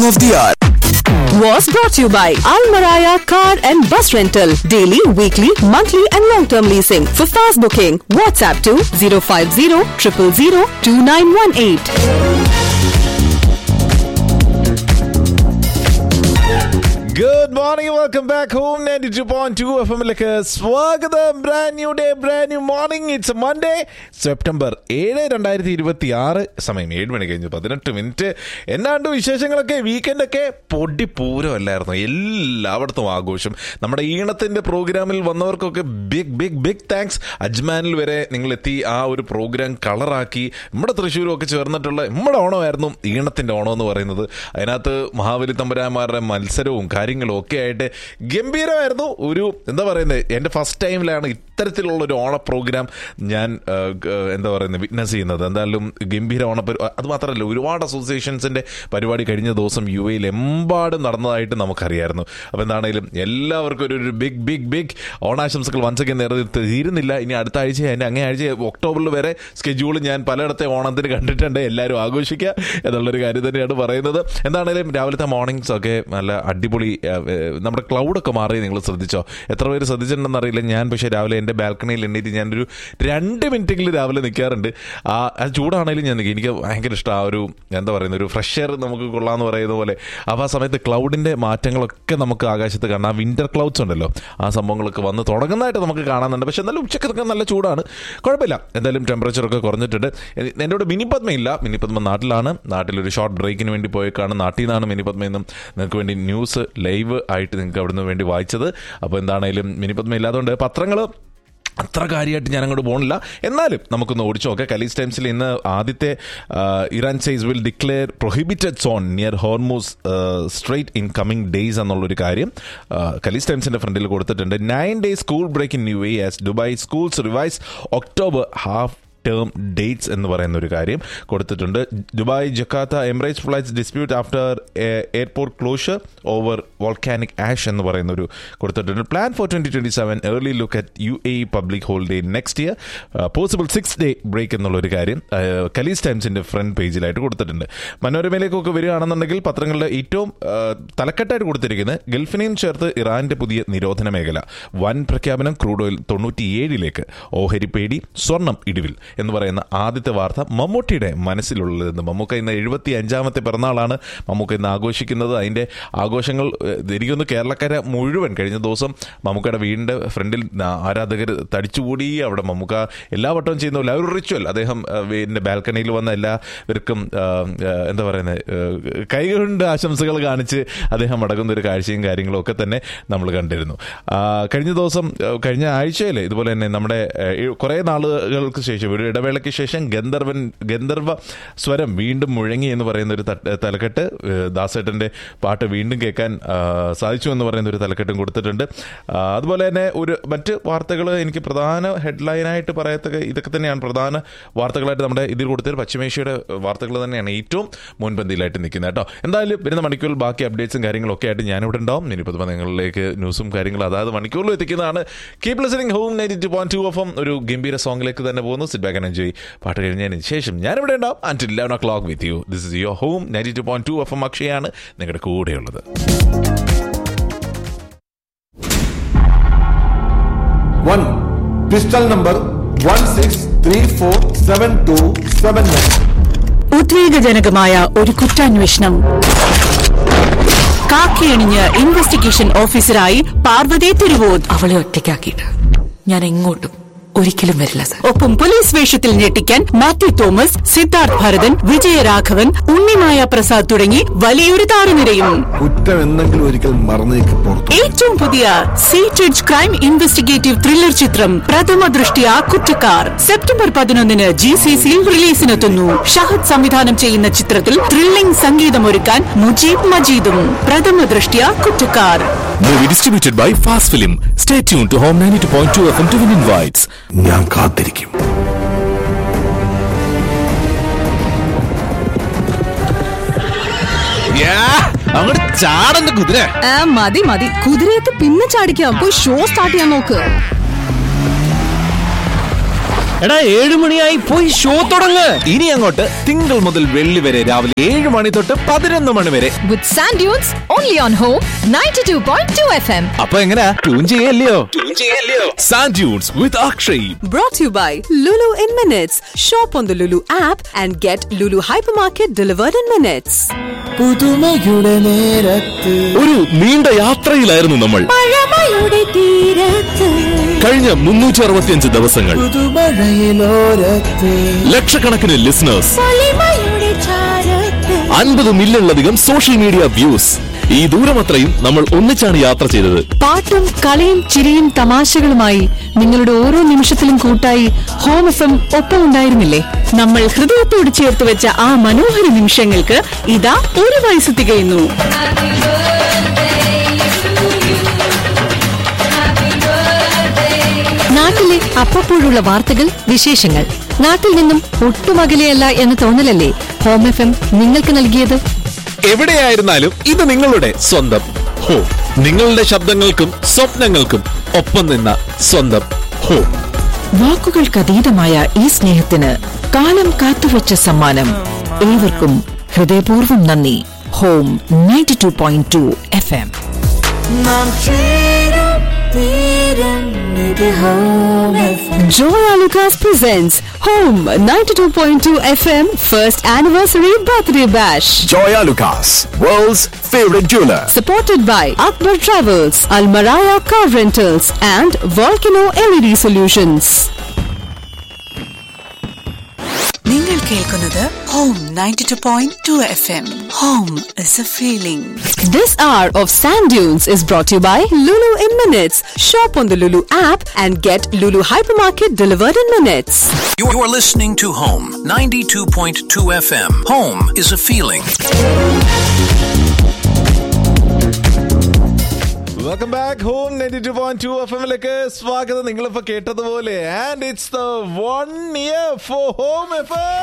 of the hour. was brought to you by Al Maraya Car and Bus Rental. Daily, weekly, monthly, and long term leasing. For fast booking, WhatsApp to 050 000 2918. Good morning welcome back home ninety two point two F എമ്മിലേക്ക് സ്വാഗതം brand new day brand new morning it's Monday September ഏഴ് രണ്ടായിരത്തി ഇരുപത്തി ആറ് സമയം ഏഴ് മണി കഴിഞ്ഞു പതിനെട്ട് മിനിറ്റ് എന്നാണ്ട് വിശേഷങ്ങളൊക്കെ വീക്കെൻഡൊക്കെ പൊടി പൂരമല്ലായിരുന്നു എല്ലായിടത്തും ആഘോഷം നമ്മുടെ ഈണത്തിന്റെ പ്രോഗ്രാമിൽ വന്നവർക്കൊക്കെ ബിഗ് ബിഗ് ബിഗ് താങ്ക്സ് അജ്മാനിൽ വരെ നിങ്ങൾ എത്തി ആ ഒരു പ്രോഗ്രാം കളറാക്കി നമ്മുടെ തൃശ്ശൂരും ഒക്കെ ചേർന്നിട്ടുള്ള നമ്മുടെ ഓണമായിരുന്നു ഈണത്തിന്റെ ഓണം എന്ന് പറയുന്നത് അതിനകത്ത് മഹാബലി തമ്പുരാന്മാരുടെ മത്സരവും കാര്യങ്ങളും ഒക്കെ ആയിട്ട് ഗംഭീരമായിരുന്നു ഒരു എന്താ പറയുന്നത് എൻ്റെ ഫസ്റ്റ് ടൈമിലാണ് ഇത്തരത്തിലുള്ള ഒരു ഓണ പ്രോഗ്രാം ഞാൻ ആ, ഗ- എന്താ പറയുന്നത് വിറ്റ്നസ് ചെയ്യുന്നത് എന്തായാലും ഗംഭീര ഓണ പരി- അത് മാത്രമല്ല ഒരുപാട് അസോസിയേഷൻസിന്റെ പരിപാടി കഴിഞ്ഞ ദിവസം യു എയിൽ എമ്പാടും നടന്നതായിട്ട് നമുക്കറിയായിരുന്നു അപ്പോൾ എന്താണെങ്കിലും എല്ലാവർക്കും ഒരു ഒരു ബിഗ് ബിഗ് ബിഗ് ഓണാശംസകൾ വഞ്ചക നേരെ തീരുന്നില്ല ഇനി അടുത്ത ആഴ്ച അതിൻ്റെ അങ്ങേ ആഴ്ച ഒക്ടോബറിൽ വരെ സ്കെഡ്യൂൾ ഞാൻ പലയിടത്തെ ഓണത്തിന് കണ്ടിട്ടുണ്ട് എല്ലാവരും ആഘോഷിക്കുക എന്നുള്ളൊരു കാര്യം തന്നെയാണ് പറയുന്നത് എന്താണെങ്കിലും രാവിലത്തെ മോർണിംഗ്സ് ഒക്കെ നല്ല അടിപൊളി ആ, ഏ, നമ്മുടെ ക്ലൗഡൊക്കെ മാറി നിങ്ങൾ ശ്രദ്ധിച്ചോ എത്ര പേര് ശ്രദ്ധിച്ചിട്ടുണ്ടെന്ന് അറിയില്ല ഞാൻ പക്ഷേ രാവിലെ എൻ്റെ ബാൽക്കണിയിൽ എണ്ണീറ്റ് ഞാനൊരു രണ്ട് മിനിറ്റെങ്കിലും രാവിലെ നിൽക്കാറുണ്ട് ആ അത് ചൂടാണെങ്കിലും ഞാൻ നിൽക്കും എനിക്ക് ഭയങ്കര ഇഷ്ടം ആ ഒരു എന്താ പറയുന്നത് ഒരു ഫ്രഷ് എയർ നമുക്ക് കൊള്ളാമെന്ന് പറയുന്ന പോലെ അപ്പോൾ ആ സമയത്ത് ക്ലൗഡിൻ്റെ മാറ്റങ്ങളൊക്കെ നമുക്ക് ആകാശത്ത് കാണാം വിൻ്റർ ക്ലൗഡ്സ് ഉണ്ടല്ലോ ആ സംഭവങ്ങളൊക്കെ വന്ന് തുടങ്ങുന്നതായിട്ട് നമുക്ക് കാണാനുണ്ട് പക്ഷേ എന്നാലും ഉച്ചക്കൊക്കെ നല്ല ചൂടാണ് കുഴപ്പമില്ല എന്തായാലും ടെമ്പറേച്ചറൊക്കെ കുറഞ്ഞിട്ടുണ്ട് എ- എൻ്റെ കൂടെ മിനിപത്മ ഇല്ല മിനിപത്മ നാട്ടിലാണ് നാട്ടിലൊരു ഷോർട്ട് ബ്രേക്കിന് വേണ്ടി പോയേക്കാണ് നാട്ടിൽ നിന്നാണ് മിനിപത്മ എന്നും നിങ്ങൾക്ക് വേണ്ടി ന്യൂസ് ലൈവ് ആയിട്ട് നിങ്ങൾക്ക് അവിടുന്ന് വേണ്ടി വായിച്ചത് അപ്പോൾ എന്താണേലും മിനിപത്മ ഇല്ലാത്തതുകൊണ്ട് പത്രങ്ങൾ അത്ര കാര്യമായിട്ട് ഞാൻ അങ്ങോട്ട് പോകണില്ല എന്നാലും നമുക്കൊന്ന് ഓടിച്ചു നോക്കാം കലീസ് ടൈംസിൽ ഇന്ന് ആദ്യത്തെ ആ, Iran says will declare prohibited zone near Hormuz strait in coming days എന്നുള്ളൊരു കാര്യം ആ, കലീസ് ടൈംസിന്റെ ഫ്രണ്ടിൽ കൊടുത്തിട്ടുണ്ട് nine days school break in U A as Dubai schools revise October half term dates എന്ന് പറയുന്ന ഒരു കാര്യം കൊടുത്തിട്ടുണ്ട് Dubai Jakarta Emirates flights dispute after airport closure over volcanic ash എന്ന് പറയുന്ന ഒരു കൊടുത്തിട്ടുണ്ട് plan for twenty twenty seven early look at U A public holiday next year possible six day break എന്നുള്ള ഒരു കാര്യം കലീസ് ടൈംസിന്റെ ഫ്രണ്ട് പേജിലായിട്ട് കൊടുത്തിട്ടുണ്ട് മനോരമയിലേക്കൊക്കെ വരികയാണെന്നുണ്ടെങ്കിൽ പത്രങ്ങളുടെ ഏറ്റവും ആ, തലക്കെട്ടായിട്ട് കൊടുത്തിരിക്കുന്നത് ഗൾഫിനെയും ചേർത്ത് ഇറാന്റെ പുതിയ നിരോധന മേഖല വൻ പ്രഖ്യാപനം ക്രൂഡ് ഓയിൽ തൊണ്ണൂറ്റിയേഴിലേക്ക് ഓഹരി പേടി സ്വർണം ഇടിവിൽ എന്ന് പറയുന്ന ആദ്യത്തെ വാർത്ത മമ്മൂട്ടിയുടെ മനസ്സിലുള്ളതെന്ന് മമ്മൂക്ക ഇന്ന് എഴുപത്തി അഞ്ചാമത്തെ പിറന്നാളാണ് മമ്മൂക്ക ഇന്ന് ആഘോഷിക്കുന്നത് അതിന്റെ ആഘോഷങ്ങൾ ഏഹ്, എനിക്കൊന്ന് കേരളക്കര മുഴുവൻ കഴിഞ്ഞ ദിവസം മമ്മൂക്കയുടെ വീടിന്റെ ഫ്രണ്ടിൽ ആരാധകർ തടിച്ചുകൂടി അവിടെ മമ്മൂക്ക എല്ലാ വട്ടവും ചെയ്യുന്ന പോലെ ആ ഒരു റിച്വൽ അദ്ദേഹം ഏഹ്, വീടിന്റെ ബാൽക്കണിയിൽ വന്ന എല്ലാവർക്കും ഏഹ്, ഏഹ്, എന്താ പറയുന്നത് ഏഹ്, കൈകൊണ്ട് ആശംസകൾ കാണിച്ച് അദ്ദേഹം അടങ്ങുന്ന ഒരു കാഴ്ചയും കാര്യങ്ങളും ഒക്കെ തന്നെ നമ്മൾ കണ്ടിരുന്നു ആ, കഴിഞ്ഞ ദിവസം ഏഹ്, കഴിഞ്ഞ ആഴ്ചയിൽ ഇതുപോലെ തന്നെ നമ്മുടെ ഏഹ്, കുറേ നാളുകൾക്ക് ശേഷം ഒരു ഇടവേളയ്ക്ക് ശേഷം ഗന്ധർവൻ ഗന്ധർവ സ്വരം വീണ്ടും മുഴങ്ങി എന്ന് പറയുന്ന ഒരു തട്ട്- തലക്കെട്ട് ഏഹ്, ദാസേട്ടന്റെ പാട്ട് വീണ്ടും കേൾക്കാൻ ആ, സാധിച്ചു എന്ന് പറയുന്ന ഒരു തലക്കെട്ടും കൊടുത്തിട്ടുണ്ട് ആ, അതുപോലെ തന്നെ ഒരു മറ്റ് വാർത്തകൾ എനിക്ക് പ്രധാന ഹെഡ്ലൈനായിട്ട് പറയത്തക്ക ഇതൊക്കെ തന്നെയാണ് പ്രധാന വാർത്തകളായിട്ട് നമ്മുടെ ഇതിൽ കൊടുത്തത് പശ്ചിമേഷ്യയുടെ വാർത്തകൾ തന്നെയാണ് ഏറ്റവും മുൻപന്തിയിലായിട്ട് നിൽക്കുന്നത് കേട്ടോ എന്തായാലും വരുന്ന മണിക്കൂറിൽ ബാക്കി അപ്ഡേറ്റ്സും കാര്യങ്ങളൊക്കെ ആയിട്ട് ഞാനിവിടെ ഉണ്ടാവും ഇനിയിപ്പോൾ നിങ്ങളിലേക്ക് ന്യൂസും കാര്യങ്ങളും അതായത് മണിക്കൂറിൽ എത്തിക്കുന്നതാണ് keep listening home ninety two point two F M ഒരു ഗംഭീര സോങ്ങിലേക്ക് തന്നെ പോകുന്നു സിറ്റ് ബാക്ക് ആൻഡ് എൻജോയ് പാട്ട് കഴിഞ്ഞതിന് ശേഷം ഞാനിവിടെ ഉണ്ടാവും until eleven o'clock with you this is your home ninety two point two F M അക്ഷയാണ് നിങ്ങളുടെ കൂടെയുള്ളത് one pistol number one six three four seven two seven nine ഉദ്വേഗജനകമായ ഒരു കുറ്റാന്വേഷണം കാക്കിയണിഞ്ഞ് investigation ഓഫീസറായി പാർവതി തിരുവോത് അവളെ ഒറ്റയ്ക്കാക്കിയിട്ട് ഞാൻ എങ്ങോട്ടും ഒരിക്കലും വരില്ല സർ ഒപ്പം പോലീസ് വേഷത്തിൽ ഞെട്ടിക്കാൻ മാത്യു തോമസ് സിദ്ധാർത്ഥ് ഭരതൻ വിജയരാഘവൻ ഉണ്ണിമായ പ്രസാദ് തുടങ്ങി വലിയൊരു താരനിരയും കുറ്റം എന്തെങ്കിലും ഒരിക്കൽ മറന്നേക്ക് പുറത്തു ഏറ്റവും പുതിയ സീറ്റഡ് ക്രൈം ഇൻവെസ്റ്റിഗേറ്റീവ് ത്രില്ലർ ചിത്രം പ്രഥമ ദൃഷ്ടിയ കുറ്റക്കാർ സെപ്റ്റംബർ പതിനൊന്നിന് ജി സി സിയിൽ റിലീസിനെത്തുന്നു ഷഹദ് സംവിധാനം ചെയ്യുന്ന ചിത്രത്തിൽ ത്രില്ലിംഗ് സംഗീതമൊരുക്കാൻ മുജീബ് മജീദും പ്രഥമ ദൃഷ്ടിയ കുറ്റക്കാർ Movie distributed by Fast Film. Stay tuned to Home 92.2 FM to win invites. ഞാൻ കാത്തിരിക്കും അങ്ങോട്ട് ചാടന്റെ കുതിര മതി മതി കുതിരയൊക്കെ പിന്നെ ചാടിക്കാം പോയി ഷോ സ്റ്റാർട്ട് ചെയ്യാൻ നോക്ക് എടാ ഏഴു മണിയായി പോയി ഷോ തുടങ്ങ് ഇനി അങ്ങോട്ട് തിങ്കൾ മുതൽ വെള്ളി വരെ രാവിലെ ഏഴ് മണി തൊട്ട് പതിനൊന്ന് മണി വരെ with Sand Dunes only on Home 92.2 FM. അപ്പൊ എങ്ങനാ ട്യൂൺ ചെയ്യല്ലയോ sand dunes with Akshay Brought to you by Lulu in Minutes. Shop on the Lulu app and get Lulu Hypermarket delivered in minutes. പുതുമയുടെ നേരത്ത് ഒരു നീണ്ട യാത്രയിലായിരുന്നു നമ്മൾ കഴിഞ്ഞ മുന്നൂറ്റി അറുപത്തിയഞ്ച് ദിവസങ്ങൾ പുതുമഴയിലോരത്ത് ലക്ഷക്കണക്കിന് ലിസണേഴ്സ് അൻപത് മില്യണിലധികം സോഷ്യൽ മീഡിയ വ്യൂസ് ഈ ദൂരമത്രയും നമ്മൾ ഒന്നിച്ചാണ് യാത്ര ചെയ്തത് പാട്ടും കളിയും ചിരിയും തമാശകളുമായി നിങ്ങളുടെ ഓരോ നിമിഷത്തിലും കൂട്ടായി ഹോം എഫ് എം ഒപ്പം ഉണ്ടായിരുന്നില്ലേ നമ്മൾ ഹൃദയത്തോട് ചേർത്ത് വെച്ച ആ മനോഹര നിമിഷങ്ങൾക്ക് ഇതാ ഒരു വയസ്സ് തികയുന്നു നാട്ടിലെ അപ്പപ്പോഴുള്ള വാർത്തകൾ വിശേഷങ്ങൾ നാട്ടിൽ നിന്നും ഒട്ടും അകലെയല്ല എന്ന തോന്നലല്ലേ ഹോം എഫ് എം നിങ്ങൾക്ക് നൽകിയത് എവിടെയായിരുന്നാലും ഇത് നിങ്ങളുടെ സ്വന്തം ഹോ നിങ്ങളുടെ ശബ്ദങ്ങൾക്കും സ്വപ്നങ്ങൾക്കും ഒപ്പം നിന്ന സ്വന്തം ഹോ വാക്കുകൾക്കതീതമായ ഈ സ്നേഹത്തിന് കാലം കാത്തുവച്ച സമ്മാനം ഏവർക്കും ഹൃദയപൂർവ്വം നന്ദി home ninety two point two F M നാം ചേരും തീരും ഇത് home FM. Joya Lucas presents Home 92.2 FM First Anniversary Birthday Bash. Joya Lucas, world's favorite jeweler. Supported by Akbar Travels, Almaraya Car Rentals, and Volcano LED Solutions. നിങ്ങൾ കേൾക്കുന്നത് home ninety two point two F M home is a feeling This hour of Sand Dunes is brought to you by Lulu in Minutes. Shop on the Lulu app and get Lulu Hypermarket delivered in minutes. You're listening to Home 92.2 FM. Home is a feeling. Welcome back home ninety two point two F എമ്മിലേക്ക് സ്വാഗതം നിങ്ങളിപ്പോ കേട്ടതുപോലെ and it's the one year for home F